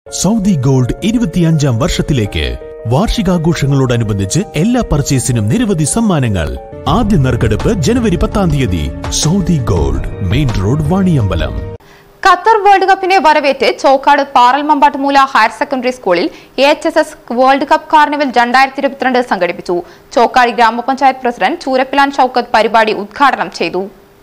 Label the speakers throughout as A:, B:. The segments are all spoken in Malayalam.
A: സൗദി ഗോൾഡ് ഇരുപത്തിയഞ്ചാം വർഷത്തിലേക്ക് വാർഷികാഘോഷങ്ങളോടനുബന്ധിച്ച് എല്ലാ പർച്ചേസിനും നിരവധി സമ്മാനങ്ങൾ ആദ്യ നറുക്കെടുപ്പ് ജനുവരി പത്താം തീയതി Saudi gold main road Vaniyambalam
B: Qatar world കപ്പിനെ വരവേറ്റ് ചോക്കാട് പാറൽമമ്പാട്ടുമൂല ഹയർ സെക്കൻഡറി സ്കൂളിൽ A H S S world cup carnival രണ്ടായിരത്തി ഇരുപത്തിരണ്ട് സംഘടിപ്പിച്ചു ചോക്കാട് ഗ്രാമപഞ്ചായത്ത് പ്രസിഡന്റ് ചൂരപ്പിലാൻ ഷൌക്കത്ത് പരിപാടി ഉദ്ഘാടനം ചെയ്തു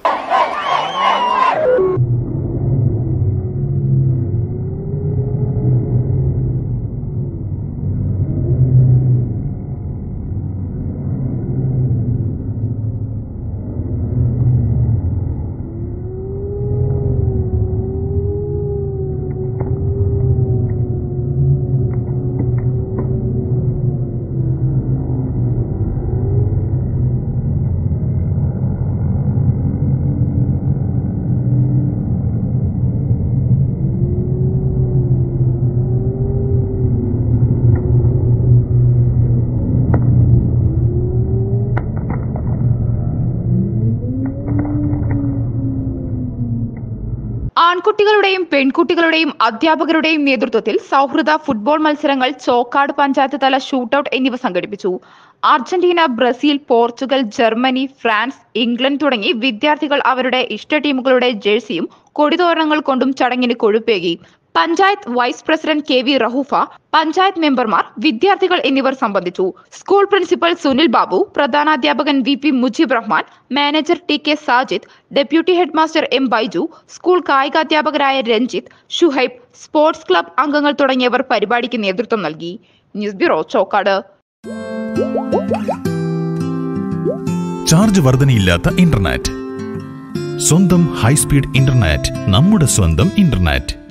B: ആൺകുട്ടികളുടെയും പെൺകുട്ടികളുടെയും അധ്യാപകരുടെയും നേതൃത്വത്തിൽ സൗഹൃദ ഫുട്ബോൾ മത്സരങ്ങൾ ചോക്കാട് പഞ്ചായത്ത് തല ഷൂട്ടൌട്ട് എന്നിവ സംഘടിപ്പിച്ചു Argentina Brazil Portugal Germany France England തുടങ്ങി വിദ്യാർത്ഥികൾ അവരുടെ ഇഷ്ട ടീമുകളുടെ ജേഴ്സിയും കൊടിതോരണങ്ങൾ കൊണ്ടും ചടങ്ങിന് കൊഴുപ്പേകി panchayat vice president K V Rahoofa panchayat മെമ്പർമാർ വിദ്യാർത്ഥികൾ എന്നിവർ സംബന്ധിച്ചു സ്കൂൾ പ്രിൻസിപ്പൽ സുനിൽ ബാബു പ്രധാനാധ്യാപകൻ V P Mujeeb Rahman manager T K Sajid deputy head master M Baiju school കായികാധ്യാപകരായ രഞ്ജിത്ത് ഷുഹൈബ് സ്പോർട്സ് ക്ലബ് അംഗങ്ങൾ തുടങ്ങിയവർ പരിപാടിക്ക് നേതൃത്വം നൽകി ന്യൂസ് ബ്യൂറോ ചോക്കാട്
A: ചാർജ് വർധനയില്ലാത്ത ഇന്റർനെറ്റ് സ്വന്തം ഹൈസ്പീഡ് ഇന്റർനെറ്റ് നമ്മുടെ സ്വന്തം ഇന്റർനെറ്റ്